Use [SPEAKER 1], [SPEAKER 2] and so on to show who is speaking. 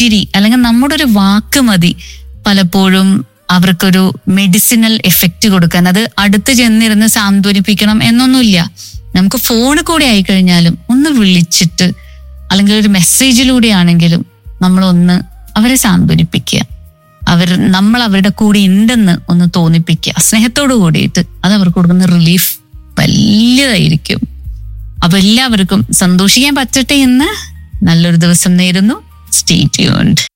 [SPEAKER 1] ചിരി അല്ലെങ്കിൽ നമ്മുടെ ഒരു വാക്ക് മതി പലപ്പോഴും അവർക്കൊരു മെഡിസിനൽ എഫക്റ്റ് കൊടുക്കാൻ അത് അടുത്ത് ചെന്നിരുന്ന് സാന്ത്വനിപ്പിക്കണം എന്നൊന്നുമില്ല നമുക്ക് ഫോണിൽ കൂടെ ആയിക്കഴിഞ്ഞാലും ഒന്ന് വിളിച്ചിട്ട് അല്ലെങ്കിൽ ഒരു മെസ്സേജിലൂടെ ആണെങ്കിലും നമ്മളൊന്ന് അവരെ സാന്ത്വനിപ്പിക്കുക അവർ നമ്മൾ അവരുടെ കൂടെ ഉണ്ടെന്ന് ഒന്ന് തോന്നിപ്പിക്കുക സ്നേഹത്തോടു കൂടിയിട്ട് അത് അവർക്ക് കൊടുക്കുന്ന റിലീഫ് വലിയതായിരിക്കും അപ്പൊ എല്ലാവർക്കും സന്തോഷിക്കാൻ പറ്റട്ടെ എന്ന് നല്ലൊരു ദിവസം നേരുന്നു സ്റ്റേ ട്യൂൺഡ്